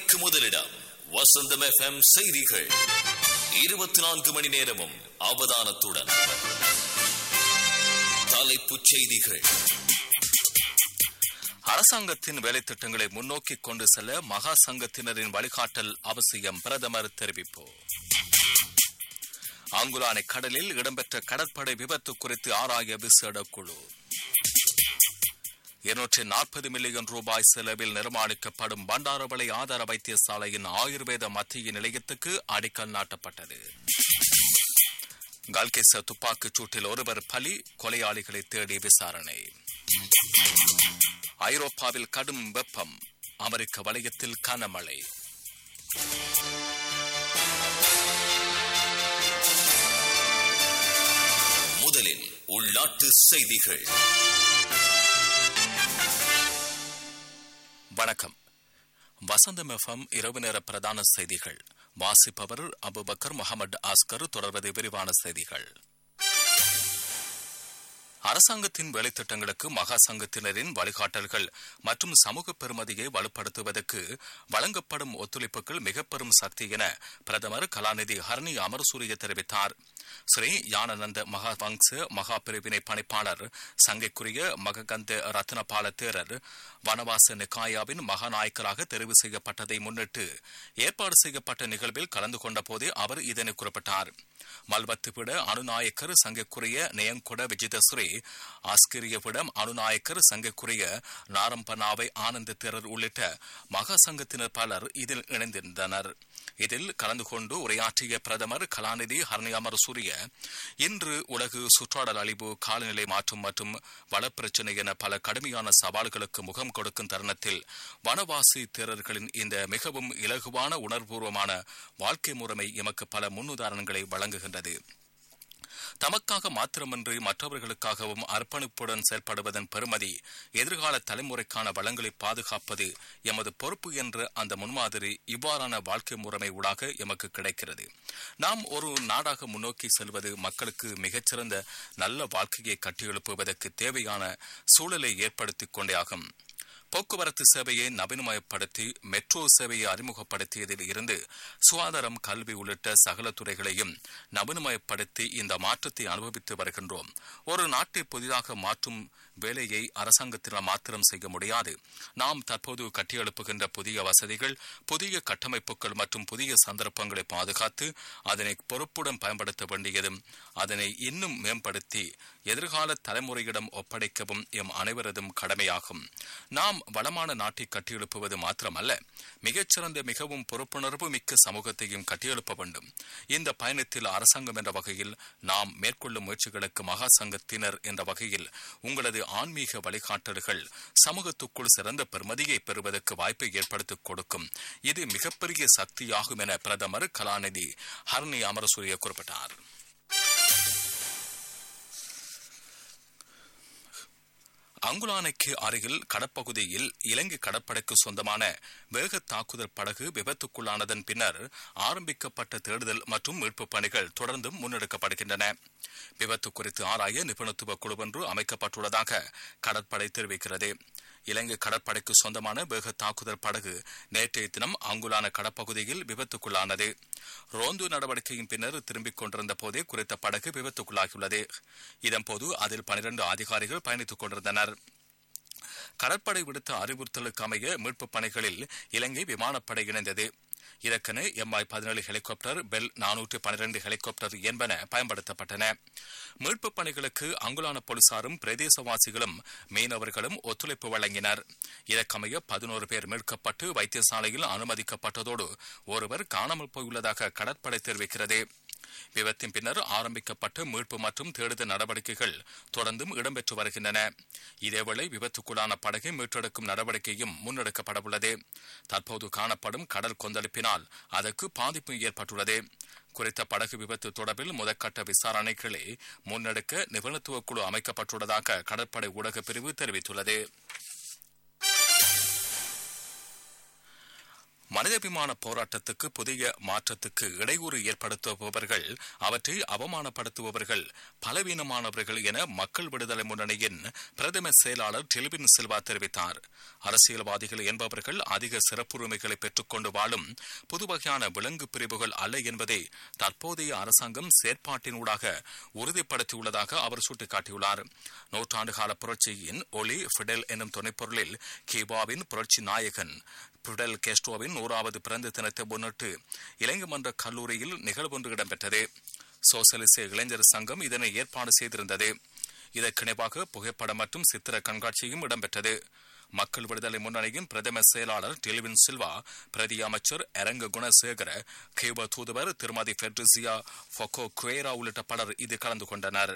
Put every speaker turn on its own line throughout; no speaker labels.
செய்திகளுக்கு முதலிடம் வசந்தம் எஃப்எம் செய்திகள் இருபத்தி நான்கு மணி நேரமும் அவதானத்துடன் தலைப்புச் செய்திகள்
அரசாங்கத்தின் வேலை திட்டங்களை முன்னோக்கி கொண்டு செல்ல மகா சங்கத்தினரின் வழிகாட்டல் அவசியம் பிரதமர் தெரிவிப்பு அங்குலானை கடலில் இடம்பெற்ற கடற்படை விபத்து குறித்து ஆராய விசேட குழு இருநூற்றி நாற்பது மில்லியன் ரூபாய் செலவில் நிர்மாணிக்கப்படும் பண்டாரவளை ஆதார வைத்தியசாலையின் ஆயுர்வேத மத்திய நிலையத்துக்கு அடிக்கல் நாட்டப்பட்டது கல்கேச துப்பாக்கிச் சூட்டில் ஒருவர் பலி கொலையாளிகளை தேடி விசாரணை ஐரோப்பாவில் கடும் வெப்பம் அமெரிக்க வலயத்தில் கனமழை
முதலில் உள்நாட்டு செய்திகள்
வணக்கம் வசந்தம் எஃப்எம் இரவு நேர பிரதான செய்திகள் வாசிப்பவர் அபுபக்கர் முகமது ஆஸ்கர் தொடர்வது விரிவான செய்திகள் அரசாங்கத்தின் வேலைத்திட்டங்களுக்கு மகா சங்கத்தினரின் வழிகாட்டல்கள் மற்றும் சமூக பெருமதியை வலுப்படுத்துவதற்கு வழங்கப்படும் ஒத்துழைப்புகள் மிக பெரும் சக்தி என பிரதமர் கலாநிதி ஹர்னி அமரசூரிய தெரிவித்தார் ஸ்ரீ யானநந்த மகாவங்ச மகா பிரிவினை பணிப்பாளர் சங்கைக்குரிய மககந்த ரத்னபால தேரர் வனவாச நிகாயாவின் மகாநாயக்கராக தெரிவு செய்யப்பட்டதை முன்னிட்டு ஏற்பாடு செய்யப்பட்ட நிகழ்வில் கலந்து கொண்ட போதே அவர் இதனை குறிப்பிட்டார் மல்வத்துவிட அணுநாயக்கர் சங்கைக்குரிய நயங்கொட விஜிதஸ்ரீ ஆஸ்கிரியவிடம் அணுநாயக்கர் சங்கைக்குரிய நாரம்பனாவை ஆனந்த தேரர் உள்ளிட்ட மகா சங்கத்தினர் பலர் இதில் இணைந்திருந்தனர் இதில் கலந்து கொண்டு உரையாற்றிய பிரதமர் கலாநிதி ஹர்னியாமர் சூரிய இன்று உலகு சுற்றாடல் அழிவு காலநிலை மாற்றம் மற்றும் வளப்பிரச்சினை என பல கடுமையான சவால்களுக்கு முகம் கொடுக்கும் தருணத்தில் வனவாசி தேரர்களின் இந்த மிகவும் இலகுவான உணர்வுபூர்வமான வாழ்க்கை முறைமை எமக்கு பல முன்னுதாரணங்களை வழங்குகின்றது தமக்காக மாத்திரமன்றி மற்றவர்களுக்காகவும் அர்ப்பணிப்புடன் செயல்படுவதன் பெருமதி எதிர்கால தலைமுறைக்கான வளங்களை பாதுகாப்பது எமது பொறுப்பு என்ற அந்த முன்மாதிரி இவ்வாறான வாழ்க்கை முறைமை ஊடாக எமக்கு கிடைக்கிறது நாம் ஒரு நாடாக முன்னோக்கி செல்வது மக்களுக்கு மிகச்சிறந்த நல்ல வாழ்க்கையை கட்டியெழுப்புவதற்கு தேவையான சூழலை ஏற்படுத்திக் கொண்டே ஆகும் போக்குவரத்து சேவையை நவீனமயப்படுத்தி மெட்ரோ சேவையை அறிமுகப்படுத்தியதில் இருந்து சுகாதாரம் கல்வி உள்ளிட்ட சகல துறைகளையும் நவீனமயப்படுத்தி இந்த மாற்றத்தை அனுபவித்து வருகின்றோம் ஒரு நாட்டை புதிதாக மாற்றும் வேலையை அரசாங்கத்தினால் மாத்திரம் செய்ய முடியாது நாம் தற்போது கட்டியெழுப்புகின்ற புதிய வசதிகள் புதிய கட்டமைப்புகள் மற்றும் புதிய சந்தர்ப்பங்களை பாதுகாத்து அதனை பொறுப்புடன் பயன்படுத்த வேண்டியதும் அதனை இன்னும் மேம்படுத்தி எதிர்கால தலைமுறையிடம் ஒப்படைக்கவும் எம் அனைவரதும் கடமையாகும் நாம் வளமான நாட்டை கட்டியெழுப்புவது மாத்திரமல்ல மிகச்சிறந்த மிகவும் பொறுப்புணர்வு மிக்க சமூகத்தையும் கட்டியெழுப்ப வேண்டும் இந்த பயணத்தில் அரசாங்கம் என்ற வகையில் நாம் மேற்கொள்ளும் முயற்சிகளுக்கு மகா சங்கத்தினர் என்ற வகையில் உங்களது ஆன்மீக வழிகாட்டல்கள் சமூகத்துக்குள் சிறந்த பெருமதியை பெறுவதற்கு வாய்ப்பை ஏற்படுத்திக் கொடுக்கும் இது மிகப்பெரிய சக்தியாகும் என பிரதமர் கலாநிதி ஹர்னி அமரசூரிய குறிப்பிட்டார் அங்குலானைக்கு அருகில் கடற்பகுதியில் இலங்கை கடற்படைக்கு சொந்தமான வேக தாக்குதல் படகு விபத்துக்குள்ளானதன் பின்னர் ஆரம்பிக்கப்பட்ட தேடுதல் மற்றும் மீட்பு பணிகள் தொடர்ந்தும் முன்னெடுக்கப்படுகின்றன விபத்து குறித்து ஆராய நிபுணத்துவ குழு ஒன்று அமைக்கப்பட்டுள்ளதாக கடற்படை தெரிவிக்கிறது இலங்கை கடற்படைக்கு சொந்தமான வேக தாக்குதல் படகு நேற்றைய தினம் அங்குலான கடப்பகுதியில் விபத்துக்குள்ளானது ரோந்து நடவடிக்கையின் பின்னர் திரும்பிக் கொண்டிருந்த போதே குறித்த படகு விபத்துக்குள்ளாகியுள்ளது இதன்போது அதில் பனிரண்டு அதிகாரிகள் பயணித்துக் கொண்டிருந்தனர் கடற்படை விடுத்த அறிவுறுத்தலுக்கு அமைய மீட்புப் பணிகளில் இலங்கை விமானப்படை இணைந்தது இதற்கென எம்ஐ பதினேழு ஹெலிகாப்டர் பெல் நானூற்று பனிரெண்டு ஹெலிகாப்டர் என்பன பயன்படுத்தப்பட்டன மீட்புப் பணிகளுக்கு அங்குலான போலீசாரும் பிரதேசவாசிகளும் மீனவர்களும் ஒத்துழைப்பு வழங்கினர் இதற்கமைய பதினோரு பேர் மீட்கப்பட்டு வைத்தியசாலையில் அனுமதிக்கப்பட்டதோடு ஒருவர் காணாமல் போயுள்ளதாக கடற்படை தெரிவிக்கிறது விபத்தின் பின்னர் ஆரம்பிக்கப்பட்ட மீட்பு மற்றும் தேடுதல் நடவடிக்கைகள் தொடர்ந்தும் இடம்பெற்று வருகின்றன இதேவேளை விபத்துக்குள்ளான படகை மீட்டெடுக்கும் நடவடிக்கையும் முன்னெடுக்கப்படவுள்ளது தற்போது காணப்படும் கடல் கொந்தளிப்பினால் அதற்கு பாதிப்பு ஏற்பட்டுள்ளது குறித்த படகு விபத்து தொடர்பில் முதற்கட்ட விசாரணைகளை முன்னெடுக்க நிபுணத்துவ குழு அமைக்கப்பட்டுள்ளதாக கடற்படை ஊடக பிரிவு தெரிவித்துள்ளது மனிதாபிமான போராட்டத்துக்கு புதிய மாற்றத்துக்கு இடையூறு ஏற்படுத்துபவர்கள் அவற்றை அவமானப்படுத்துபவர்கள் பலவீனமானவர்கள் என மக்கள் விடுதலை முன்னணியின் பிரதம செயலாளர் டெலிவின் சில்வா தெரிவித்தார் அரசியல்வாதிகள் என்பவர்கள் அதிக சிறப்புரிமைகளை பெற்றுக்கொண்டு வாழும் புது வகையான விலங்கு பிரிவுகள் அல்ல என்பதை தற்போதைய அரசாங்கம் செயற்பாட்டினூடாக உறுதிப்படுத்தியுள்ளதாக அவர் சுட்டிக்காட்டியுள்ளார் நூற்றாண்டு கால புரட்சியின் ஒளி ஃபிடெல் எனும் துணைப்பொருளில் கியூபாவின் புரட்சி நாயகன் பிடல் கேஸ்ட்ரோவின் நூறாவது பிறந்த தினத்தை முன்னிட்டு இலங்கை மன்ற கல்லூரியில் நிகழ்வொன்று இடம்பெற்றது சோசலிச இளைஞர் சங்கம் இதனை ஏற்பாடு செய்திருந்தது இதற்கிணைவாக புகைப்படம் மற்றும் சித்திர கண்காட்சியும் இடம்பெற்றது மக்கள் விடுதலை முன்னணியின் பிரதம செயலாளர் டெலிவின் சில்வா பிரதி அமைச்சர் அரங்க குணசேகர கியூபா தூதுவர் திருமதி ஃபெட்ரிசியா ஃபொக்கோ குவேரா உள்ளிட்ட பலர் இதில் கலந்து கொண்டனர்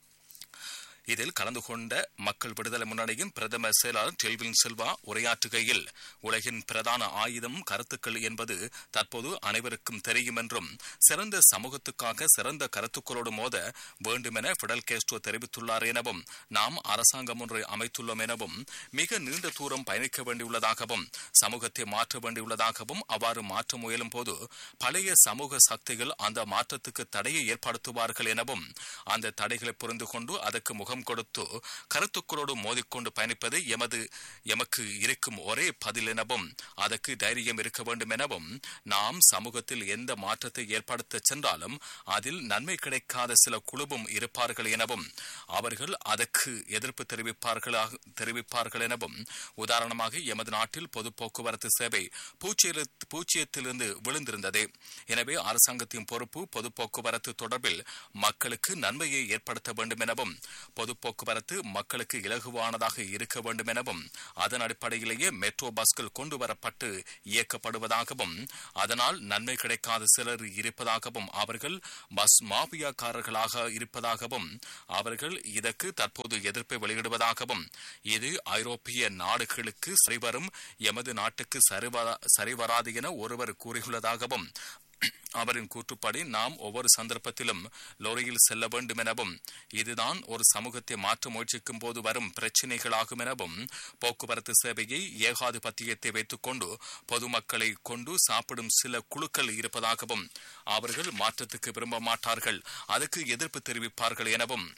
இதில் கலந்து கொண்ட மக்கள் விடுதலை முன்னணியின் பிரதம செயலாளர் டெல்வின் சில்வா உரையாற்றுகையில் உலகின் பிரதான ஆயுதம் கருத்துக்கள் என்பது தற்போது அனைவருக்கும் தெரியும் என்றும் சிறந்த சமூகத்துக்காக சிறந்த கருத்துக்களோடு மோத வேண்டும் என பிடல் கேஸ்ட்ரோ தெரிவித்துள்ளார் எனவும் நாம் அரசாங்கம் ஒன்றை அமைத்துள்ளோம் எனவும் மிக நீண்ட தூரம் பயணிக்க வேண்டியுள்ளதாகவும் சமூகத்தை மாற்ற வேண்டியுள்ளதாகவும் அவ்வாறு மாற்ற முயலும் போது பழைய சமூக சக்திகள் அந்த மாற்றத்துக்கு தடையை ஏற்படுத்துவார்கள் எனவும் அந்த தடைகளை புரிந்து கொண்டு அதற்கு முகம் முகம் கொடுத்து கருத்துக்களோடு மோதிக்கொண்டு பயணிப்பது எமது எமக்கு இருக்கும் ஒரே பதில் எனவும் அதற்கு தைரியம் இருக்க வேண்டும் எனவும் நாம் சமூகத்தில் எந்த மாற்றத்தை ஏற்படுத்த சென்றாலும் அதில் நன்மை கிடைக்காத சில குழுவும் இருப்பார்கள் எனவும் அவர்கள் அதற்கு எதிர்ப்பு தெரிவிப்பார்களாக தெரிவிப்பார்கள் எனவும் உதாரணமாக எமது நாட்டில் பொது போக்குவரத்து சேவை பூச்சியத்திலிருந்து விழுந்திருந்தது எனவே அரசாங்கத்தின் பொறுப்பு பொது போக்குவரத்து தொடர்பில் மக்களுக்கு நன்மையை ஏற்படுத்த வேண்டும் எனவும் பொது போக்குவரத்து மக்களுக்கு இலகுவானதாக இருக்க வேண்டும் எனவும் அதன் அடிப்படையிலேயே மெட்ரோ பஸ்கள் கொண்டு வரப்பட்டு இயக்கப்படுவதாகவும் அதனால் நன்மை கிடைக்காத சிலர் இருப்பதாகவும் அவர்கள் பஸ் மாபியாக்காரர்களாக இருப்பதாகவும் அவர்கள் இதற்கு தற்போது எதிர்ப்பை வெளியிடுவதாகவும் இது ஐரோப்பிய நாடுகளுக்கு சரிவரும் எமது நாட்டுக்கு சரிவராது என ஒருவர் கூறியுள்ளதாகவும் அவரின் கூற்றுப்படி நாம் ஒவ்வொரு சந்தர்ப்பத்திலும் லோரியில் செல்ல வேண்டும் எனவும் இதுதான் ஒரு சமூகத்தை மாற்ற முயற்சிக்கும் போது வரும் பிரச்சினைகளாகும் எனவும் போக்குவரத்து சேவையை ஏகாதிபத்தியத்தை வைத்துக் கொண்டு பொதுமக்களை கொண்டு சாப்பிடும் சில குழுக்கள் இருப்பதாகவும் அவர்கள் மாற்றத்துக்கு விரும்ப மாட்டார்கள் அதுக்கு எதிர்ப்பு தெரிவிப்பார்கள் எனவும்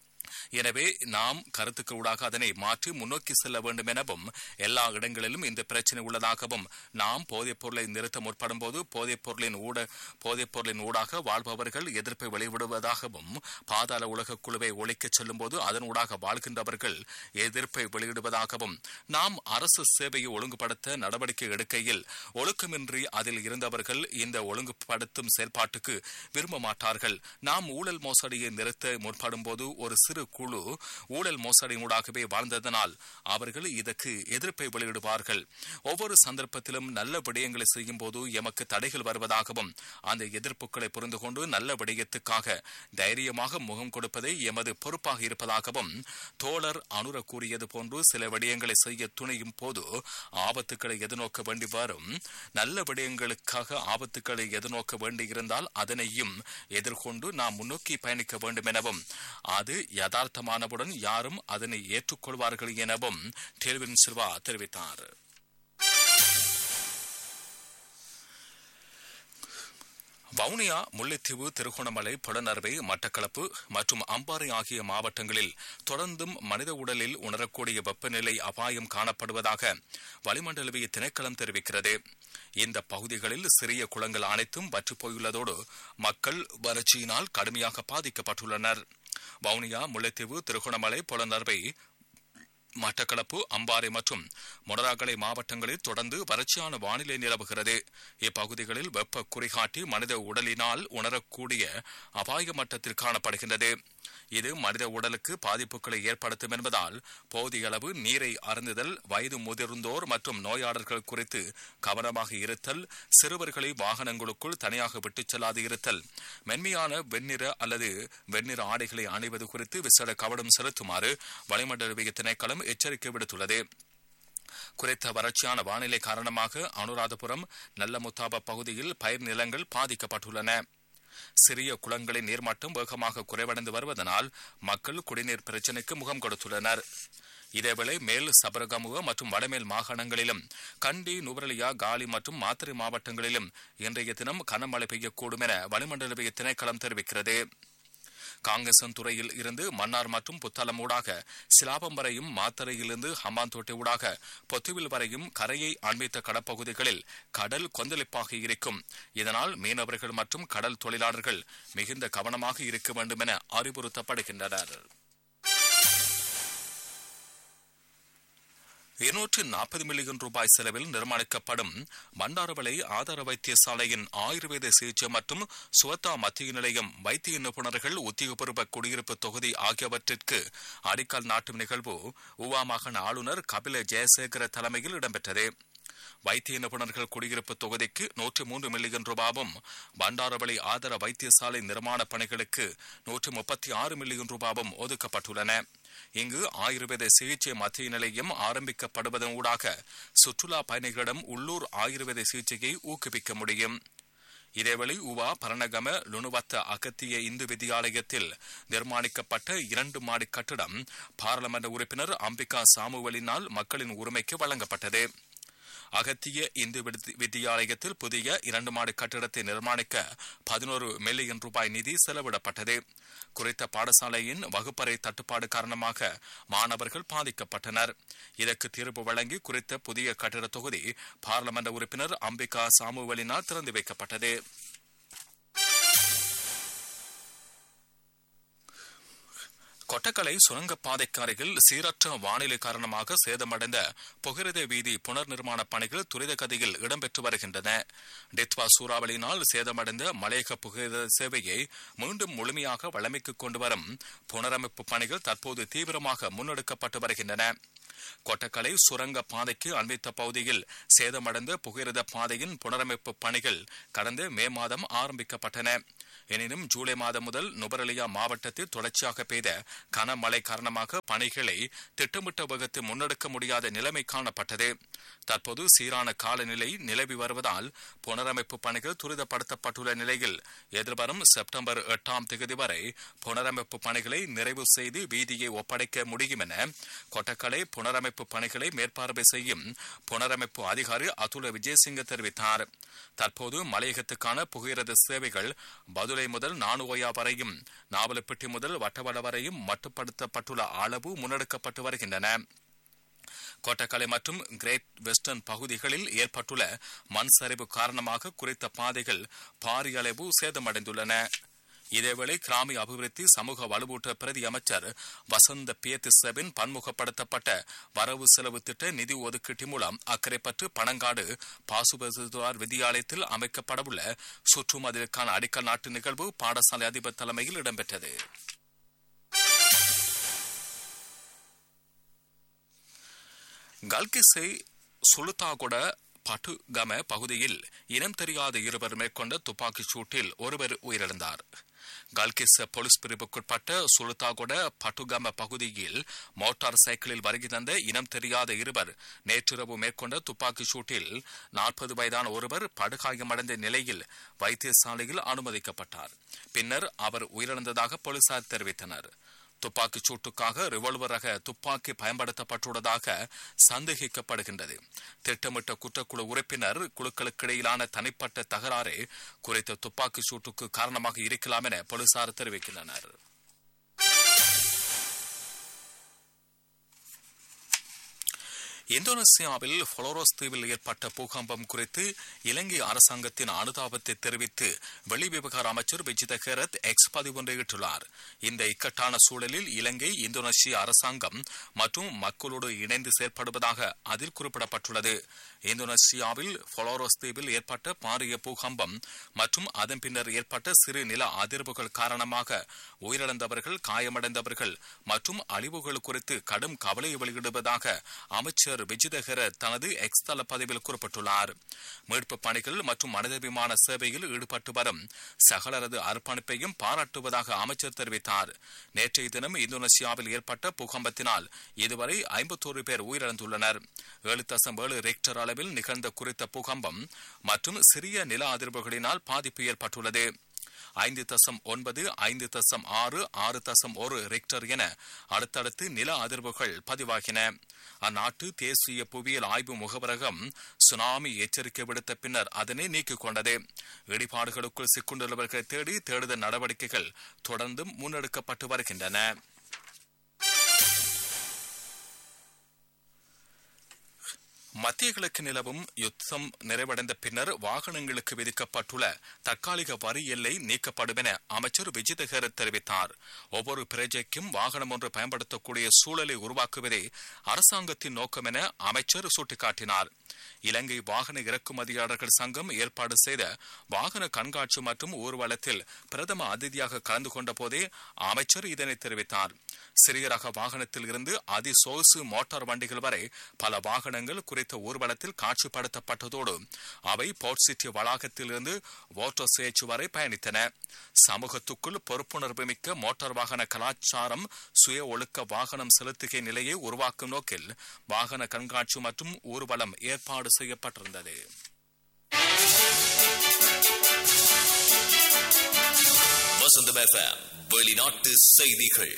எனவே நாம் கருத்துக்களூடாக அதனை மாற்றி முன்னோக்கி செல்ல வேண்டும் எனவும் எல்லா இடங்களிலும் இந்த பிரச்சனை உள்ளதாகவும் நாம் போதைப் பொருளை நிறுத்த முற்படும் போது போதைப் பொருளின் ஊட போதைப் பொருளின் ஊடாக வாழ்பவர்கள் எதிர்ப்பை வெளியிடுவதாகவும் பாதாள உலக குழுவை ஒழிக்கச் செல்லும் போது அதனூடாக வாழ்கின்றவர்கள் எதிர்ப்பை வெளியிடுவதாகவும் நாம் அரசு சேவையை ஒழுங்குபடுத்த நடவடிக்கை எடுக்கையில் ஒழுக்கமின்றி அதில் இருந்தவர்கள் இந்த ஒழுங்குபடுத்தும் செயல்பாட்டுக்கு விரும்ப மாட்டார்கள் நாம் ஊழல் மோசடியை நிறுத்த முற்படும் போது ஒரு சிறு குழு ஊழல் மோசடியூடாகவே வாழ்ந்ததனால் அவர்கள் இதற்கு எதிர்ப்பை வெளியிடுவார்கள் ஒவ்வொரு சந்தர்ப்பத்திலும் நல்ல விடயங்களை செய்யும் போது எமக்கு தடைகள் வருவதாகவும் அந்த எதிர்ப்புகளை புரிந்து கொண்டு நல்ல விடயத்துக்காக தைரியமாக முகம் கொடுப்பதே எமது பொறுப்பாக இருப்பதாகவும் தோழர் அனுர கூறியது போன்று சில விடயங்களை செய்ய துணையும் போது ஆபத்துக்களை எதிர்நோக்க வேண்டி வரும் நல்ல விடயங்களுக்காக ஆபத்துக்களை எதிர்நோக்க வேண்டியிருந்தால் அதனையும் எதிர்கொண்டு நாம் முன்னோக்கி பயணிக்க வேண்டும் எனவும் அது யதார்த்தமானவுடன் யாரும் அதனை ஏற்றுக்கொள்வார்கள் எனவும் டெல்வின் சில்வா தெரிவித்தார் வவுனியா முல்லைத்தீவு திருகோணமலை புலனறுவை மட்டக்களப்பு மற்றும் அம்பாறை ஆகிய மாவட்டங்களில் தொடர்ந்தும் மனித உடலில் உணரக்கூடிய வெப்பநிலை அபாயம் காணப்படுவதாக வளிமண்டலவிய திணைக்களம் தெரிவிக்கிறது இந்த பகுதிகளில் சிறிய குளங்கள் அனைத்தும் வற்றிப் போயுள்ளதோடு மக்கள் வறட்சியினால் கடுமையாக பாதிக்கப்பட்டுள்ளனர் வவுனியா முல்லைத்தீவு திருகோணமலை புலனறுவை மட்டக்களப்பு அம்பாறை மற்றும் மொடராகலை மாவட்டங்களில் தொடர்ந்து வறட்சியான வானிலை நிலவுகிறது இப்பகுதிகளில் வெப்ப குறிகாட்டி மனித உடலினால் உணரக்கூடிய அபாய மட்டத்தில் காணப்படுகின்றது இது மனித உடலுக்கு பாதிப்புகளை ஏற்படுத்தும் என்பதால் போதிய அளவு நீரை அருந்துதல் வயது முதிர்ந்தோர் மற்றும் நோயாளர்கள் குறித்து கவனமாக இருத்தல் சிறுவர்களை வாகனங்களுக்குள் தனியாக விட்டுச் செல்லாது இருத்தல் மென்மையான வெண்ணிற அல்லது வெண்ணிற ஆடைகளை அணிவது குறித்து விசேட கவனம் செலுத்துமாறு வளிமண்டலவிய திணைக்களம் எச்சரிக்கை விடுத்துள்ளது குறித்த வறட்சியான வானிலை காரணமாக அனுராதபுரம் நல்லமுத்தாப பகுதியில் பயிர் நிலங்கள் பாதிக்கப்பட்டுள்ளன சிறிய குளங்களின் நீர்மட்டம் வேகமாக குறைவடைந்து வருவதனால் மக்கள் குடிநீர் பிரச்சினைக்கு முகம் கொடுத்துள்ளனர் இதேவேளை மேல் சபரகமுக மற்றும் வடமேல் மாகாணங்களிலும் கண்டி நுவரலியா காலி மற்றும் மாத்திரை மாவட்டங்களிலும் இன்றைய தினம் கனமழை பெய்யக்கூடும் என வளிமண்டலவிய திணைக்களம் தெரிவிக்கிறது காங்கேசன் துறையில் இருந்து மன்னார் மற்றும் புத்தளம் ஊடாக சிலாபம் வரையும் மாத்தரையிலிருந்து ஹம்பாந்தோட்டை ஊடாக பொத்துவில் வரையும் கரையை அண்மித்த கடற்பகுதிகளில் கடல் கொந்தளிப்பாக இருக்கும் இதனால் மீனவர்கள் மற்றும் கடல் தொழிலாளர்கள் மிகுந்த கவனமாக இருக்க வேண்டும் என அறிவுறுத்தப்படுகின்றனர் இருநூற்று நாற்பது மில்லியன் ரூபாய் செலவில் நிர்மாணிக்கப்படும் மண்டாரவளை ஆதார வைத்தியசாலையின் ஆயுர்வேத சிகிச்சை மற்றும் சுவத்தா மத்திய நிலையம் வைத்திய நிபுணர்கள் உத்தியோகபூர்வ குடியிருப்பு தொகுதி ஆகியவற்றிற்கு அடிக்கல் நாட்டும் நிகழ்வு உவா மாகாண ஆளுநர் கபில ஜெயசேகர தலைமையில் இடம்பெற்றது வைத்திய நிபுணர்கள் குடியிருப்பு தொகுதிக்கு நூற்று மூன்று மில்லியன் ரூபாவும் பண்டாரவளி ஆதார வைத்தியசாலை நிர்மாண பணிகளுக்கு நூற்று முப்பத்தி ஆறு மில்லியன் ரூபாவும் ஒதுக்கப்பட்டுள்ளன இங்கு ஆயுர்வேத சிகிச்சை மத்திய நிலையம் ஆரம்பிக்கப்படுவதன் ஊடாக சுற்றுலா பயணிகளிடம் உள்ளூர் ஆயுர்வேத சிகிச்சையை ஊக்குவிக்க முடியும் இதேவேளை உவா பரணகம லுணுவத்த அகத்திய இந்து வித்தியாலயத்தில் நிர்மாணிக்கப்பட்ட இரண்டு மாடி கட்டிடம் பாராளுமன்ற உறுப்பினர் அம்பிகா சாமுவலினால் மக்களின் உரிமைக்கு வழங்கப்பட்டது அகத்திய இந்து வித்தியாலயத்தில் புதிய இரண்டு மாடி கட்டிடத்தை நிர்மாணிக்க பதினோரு மில்லியன் ரூபாய் நிதி செலவிடப்பட்டது குறித்த பாடசாலையின் வகுப்பறை தட்டுப்பாடு காரணமாக மாணவர்கள் பாதிக்கப்பட்டனர் இதற்கு தீர்ப்பு வழங்கி குறித்த புதிய கட்டிட தொகுதி பாராளுமன்ற உறுப்பினர் அம்பிகா சாமுவலினால் திறந்து வைக்கப்பட்டது கொட்டக்கலை சுரங்கப்பாதைக்கு அருகில் சீரற்ற வானிலை காரணமாக சேதமடைந்த புகிரத வீதி புனர் நிர்மாண பணிகள் துரித கதியில் இடம்பெற்று வருகின்றன டித்வா சூறாவளியினால் சேதமடைந்த மலையக புகிரத சேவையை மீண்டும் முழுமையாக வளமைக்கு கொண்டு வரும் புனரமைப்பு பணிகள் தற்போது தீவிரமாக முன்னெடுக்கப்பட்டு வருகின்றன கொட்டக்கலை சுரங்க பாதைக்கு அண்மித்த பகுதியில் சேதமடைந்த புகிரத பாதையின் புனரமைப்பு பணிகள் கடந்த மே மாதம் ஆரம்பிக்கப்பட்டன எனினும் ஜூலை மாதம் முதல் நுபரலியா மாவட்டத்தில் தொடர்ச்சியாக பெய்த கனமழை காரணமாக பணிகளை திட்டமிட்ட வகுத்து முன்னெடுக்க முடியாத நிலைமை காணப்பட்டது தற்போது சீரான காலநிலை நிலவி வருவதால் புனரமைப்பு பணிகள் துரிதப்படுத்தப்பட்டுள்ள நிலையில் எதிர்வரும் செப்டம்பர் எட்டாம் தேதி வரை புனரமைப்பு பணிகளை நிறைவு செய்து வீதியை ஒப்படைக்க முடியும் என கொட்டக்கலை புனரமைப்பு பணிகளை மேற்பார்வை செய்யும் புனரமைப்பு அதிகாரி அதுல விஜயசிங்க தெரிவித்தார் தற்போது மலையகத்துக்கான புகையிரத சேவைகள் பதுளை முதல் நானுவோயா வரையும் நாவலப்பட்டி முதல் வட்டவட வரையும் மட்டுப்படுத்தப்பட்டுள்ள அளவு முன்னெடுக்கப்பட்டு வருகின்றன கோட்டக்கலை மற்றும் கிரேட் வெஸ்டர்ன் பகுதிகளில் ஏற்பட்டுள்ள மண் சரிவு காரணமாக குறித்த பாதைகள் பாரிய அளவு சேதமடைந்துள்ளன இதேவேளை கிராமிய அபிவிருத்தி சமூக வலுவூட்ட பிரதி அமைச்சர் வசந்த பியத்திசவின் பன்முகப்படுத்தப்பட்ட வரவு செலவு திட்ட நிதி ஒதுக்கீட்டு மூலம் அக்கரைப்பற்று பனங்காடு பாசுபசுதார் வித்தியாலயத்தில் அமைக்கப்படவுள்ள சுற்றுமதிலுக்கான அடிக்கல் நாட்டு நிகழ்வு பாடசாலை அதிபர் தலைமையில் இடம்பெற்றது கல்கிசை சுலுத்தாகுட பட்டுகம பகுதியில் இனம் தெரியாத இருவர் மேற்கொண்ட துப்பாக்கிச் சூட்டில் ஒருவர் உயிரிழந்தார் கல்கிஸ் போலீஸ் பிரிவுக்குட்பட்ட சுலுத்தாகுட பட்டுகம பகுதியில் மோட்டார் சைக்கிளில் வருகை தந்த இனம் தெரியாத இருவர் நேற்றிரவு மேற்கொண்ட துப்பாக்கிச் சூட்டில் நாற்பது வயதான ஒருவர் படுகாயமடைந்த நிலையில் வைத்தியசாலையில் அனுமதிக்கப்பட்டார் பின்னர் அவர் உயிரிழந்ததாக போலீசார் தெரிவித்தனர் துப்பாக்கிச் சூட்டுக்காக ரிவால்வர் ரக துப்பாக்கி பயன்படுத்தப்பட்டுள்ளதாக சந்தேகிக்கப்படுகின்றது திட்டமிட்ட குற்றக்குழு உறுப்பினர் குழுக்களுக்கிடையிலான தனிப்பட்ட தகராறே குறித்த துப்பாக்கிச் சூட்டுக்கு காரணமாக இருக்கலாம் என போலீசார் தெரிவிக்கின்றனர் இந்தோனேசியாவில் புளோரோஸ் தீவில் ஏற்பட்ட பூகம்பம் குறித்து இலங்கை அரசாங்கத்தின் அனுதாபத்தை தெரிவித்து வெளிவிவகார அமைச்சர் விஜித ஹேரத் எக்ஸ் பதிவு ஒன்றையிட்டுள்ளார் இந்த இக்கட்டான சூழலில் இலங்கை இந்தோனேஷிய அரசாங்கம் மற்றும் மக்களோடு இணைந்து செயற்படுவதாக அதில் குறிப்பிடப்பட்டுள்ளது இந்தோனேசியாவில் புளோரோஸ் தீவில் ஏற்பட்ட பாரிய பூகம்பம் மற்றும் அதன் பின்னர் ஏற்பட்ட சிறு நில அதிர்வுகள் காரணமாக உயிரிழந்தவர்கள் காயமடைந்தவர்கள் மற்றும் அழிவுகள் குறித்து கடும் கவலை வெளியிடுவதாக அமைச்சர் அமைச்சர் விஜிதஹர தனது எக்ஸ் தள பதிவில் குறிப்பிட்டுள்ளார் மீட்பு பணிகள் மற்றும் மனிதாபிமான சேவையில் ஈடுபட்டு வரும் சகலரது அர்ப்பணிப்பையும் பாராட்டுவதாக அமைச்சர் தெரிவித்தார் நேற்றைய தினம் இந்தோனேசியாவில் ஏற்பட்ட பூகம்பத்தினால் இதுவரை ஐம்பத்தோரு பேர் உயிரிழந்துள்ளனர் ஏழு தசம் ஏழு ரெக்டர் அளவில் நிகழ்ந்த குறித்த பூகம்பம் மற்றும் சிறிய நில அதிர்வுகளினால் பாதிப்பு ஏற்பட்டுள்ளது ஐந்து தசம் ஒன்பது ஐந்து தசம் ஆறு ஆறு தசம் ஒரு ரெக்டர் என அடுத்தடுத்து நில அதிர்வுகள் பதிவாகின அந்நாட்டு தேசிய புவியியல் ஆய்வு முகவரகம் சுனாமி எச்சரிக்கை விடுத்த பின்னர் அதனை நீக்கிக் கொண்டது இடிபாடுகளுக்குள் சிக்குண்டுள்ளவர்களை தேடி தேடுதல் நடவடிக்கைகள் தொடர்ந்தும் முன்னெடுக்கப்பட்டு வருகின்றன மத்திய கிழக்கு நிலவும் யுத்தம் நிறைவடைந்த பின்னர் வாகனங்களுக்கு விதிக்கப்பட்டுள்ள தற்காலிக வரி எல்லை நீக்கப்படும் என அமைச்சர் விஜிதகர் தெரிவித்தார் ஒவ்வொரு பிரஜைக்கும் வாகனம் ஒன்று பயன்படுத்தக்கூடிய சூழலை உருவாக்குவதே அரசாங்கத்தின் நோக்கம் என அமைச்சர் சுட்டிக்காட்டினார் இலங்கை வாகன இறக்குமதியாளர்கள் சங்கம் ஏற்பாடு செய்த வாகன கண்காட்சி மற்றும் ஊர்வலத்தில் பிரதம அதிதியாக கலந்து கொண்ட போதே அமைச்சர் இதனை தெரிவித்தார் சிறிய ரக வாகனத்தில் இருந்து அதிசொகுசு மோட்டார் வண்டிகள் வரை பல வாகனங்கள் குறித்த ஊர்வலத்தில் காட்சிப்படுத்தப்பட்டதோடு அவை போர்ட் சிட்டி வளாகத்தில் இருந்து வாட்டர் சேச்சு வரை பயணித்தன சமூகத்துக்குள் பொறுப்புணர்வு மிக்க மோட்டார் வாகன கலாச்சாரம் சுய ஒழுக்க வாகனம் செலுத்துகை நிலையை உருவாக்கும் நோக்கில் வாகன கண்காட்சி மற்றும் ஊர்வலம் ஏற்பாடு செய்யப்பட்டிருந்தது
வசந்தம் எஃப்எம் வெளிநாட்டு செய்திகள்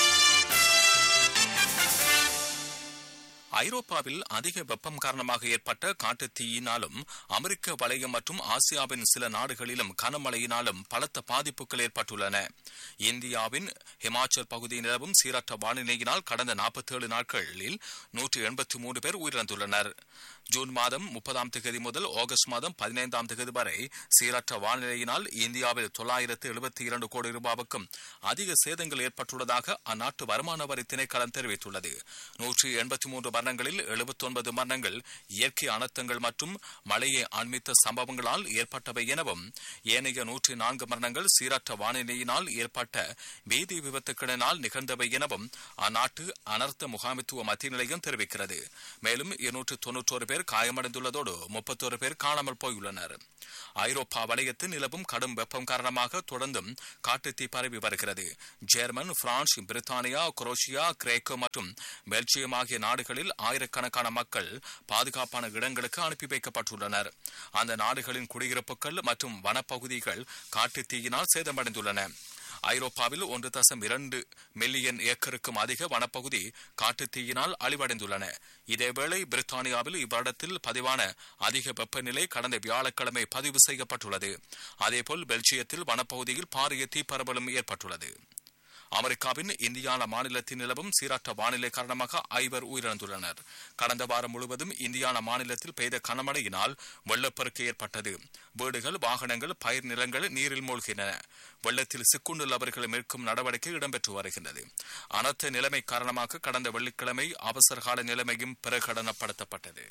ஐரோப்பாவில் அதிக வெப்பம் காரணமாக ஏற்பட்ட காட்டுத் தீயினாலும் அமெரிக்க வலயம் மற்றும் ஆசியாவின் சில நாடுகளிலும் கனமழையினாலும் பலத்த பாதிப்புகள் ஏற்பட்டுள்ளன இந்தியாவின் ஹிமாச்சல் பகுதியில் நிலவும் சீரற்ற வானிலையினால் கடந்த நாற்பத்தேழு நாட்களில் நூற்றி எண்பத்தி மூன்று பேர் உயிரிழந்துள்ளனர் ஜூன் மாதம் முப்பதாம் தேதி முதல் ஆகஸ்ட் மாதம் பதினைந்தாம் தேதி வரை சீரற்ற வானிலையினால் இந்தியாவில் தொள்ளாயிரத்து எழுபத்தி இரண்டு கோடி ரூபாவுக்கும் அதிக சேதங்கள் ஏற்பட்டுள்ளதாக அந்நாட்டு வருமான வரி திணைக்களம் தெரிவித்துள்ளது நூற்றி எண்பத்தி மூன்று மரணங்களில் எழுபத்தி ஒன்பது மரணங்கள் இயற்கை அனர்த்தங்கள் மற்றும் மழையை அண்மித்த சம்பவங்களால் ஏற்பட்டவை எனவும் ஏனைய நூற்றி நான்கு மரணங்கள் சீரற்ற வானிலையினால் ஏற்பட்ட வீதி விபத்துக்களினால் நிகழ்ந்தவை எனவும் அந்நாட்டு அனர்த்த முகாமித்துவ மத்திய நிலையம் தெரிவிக்கிறது மேலும் இருநூற்று தொன்னூற்றோரு பேர் காயமடைந்துள்ளதோடு முப்பத்தோரு பேர் காணாமல் போயுள்ளனர் ஐரோப்பா வலயத்தில் நிலவும் கடும் வெப்பம் காரணமாக தொடர்ந்தும் காட்டுத்தீ பரவி வருகிறது ஜெர்மன் பிரான்ஸ் பிரித்தானியா குரோஷியா கிரேக்கோ மற்றும் பெல்ஜியம் ஆகிய நாடுகளில் ஆயிரக்கணக்கான மக்கள் பாதுகாப்பான இடங்களுக்கு அனுப்பி வைக்கப்பட்டுள்ளனர் அந்த நாடுகளின் குடியிருப்புகள் மற்றும் வனப்பகுதிகள் காட்டுத்தீயினால் சேதமடைந்துள்ளன ஐரோப்பாவில் ஒன்று தசம் இரண்டு மில்லியன் ஏக்கருக்கும் அதிக வனப்பகுதி காட்டுத்தீயினால் அழிவடைந்துள்ளன இதேவேளை பிரித்தானியாவில் இவ்வருடத்தில் பதிவான அதிக வெப்பநிலை கடந்த வியாழக்கிழமை பதிவு செய்யப்பட்டுள்ளது அதேபோல் பெல்ஜியத்தில் வனப்பகுதியில் பாரிய தீப்பரவலும் ஏற்பட்டுள்ளது அமெரிக்காவின் இந்தியானா மாநிலத்தில் நிலவும் சீரற்ற வானிலை காரணமாக ஐவர் உயிரிழந்துள்ளனர் கடந்த வாரம் முழுவதும் இந்தியானா மாநிலத்தில் பெய்த கனமழையினால் வெள்ளப்பெருக்கு ஏற்பட்டது வீடுகள் வாகனங்கள் பயிர் நிலங்கள் நீரில் மூழ்கின வெள்ளத்தில் சிக்குண்டுள்ளவர்களை மீட்கும் நடவடிக்கை இடம்பெற்று வருகின்றது அனர்த்த நிலைமை காரணமாக கடந்த வெள்ளிக்கிழமை அவசரகால நிலைமையும் பிரகடனப்படுத்தப்பட்டது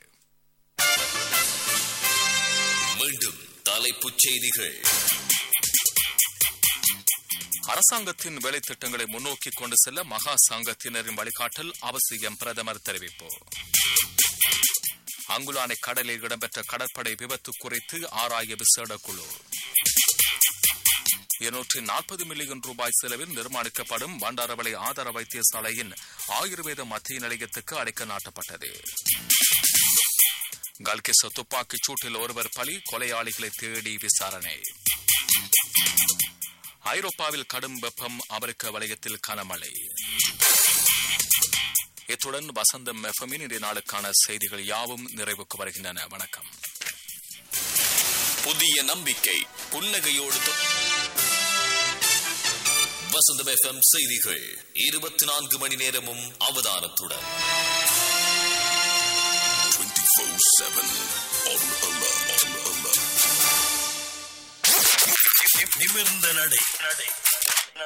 மீண்டும் தலைப்புச் செய்திகள்
அரசாங்கத்தின் வேலை திட்டங்களை முன்னோக்கி கொண்டு செல்ல மகா சங்கத்தினரின் வழிகாட்டல் அவசியம் பிரதமர் தெரிவிப்பு அங்குலானை கடலில் இடம்பெற்ற கடற்படை விபத்து குறித்து ஆராய விசேட குழு இருநூற்றி நாற்பது மில்லியன் ரூபாய் செலவில் நிர்மாணிக்கப்படும் பண்டாரவளை ஆதார வைத்தியசாலையின் ஆயுர்வேத மத்திய நிலையத்துக்கு அடைக்க நாட்டப்பட்டது கல்கிச துப்பாக்கிச் சூட்டில் ஒருவர் பலி கொலையாளிகளை தேடி விசாரணை ஐரோப்பாவில் கடும் வெப்பம் அமெரிக்க வலயத்தில் கனமழை இத்துடன் வசந்தம் எஃப்எம்மின் இன்றைய நாளுக்கான செய்திகள் யாவும் நிறைவுக்கு வருகின்றன வணக்கம்
புதிய நம்பிக்கை புன்னகையோடு தொ- வசந்தம் எஃப்எம் செய்திகள் இருபத்தி நான்கு மணி நேரமும் அவதானத்துடன் நிமிர்ந்த நடை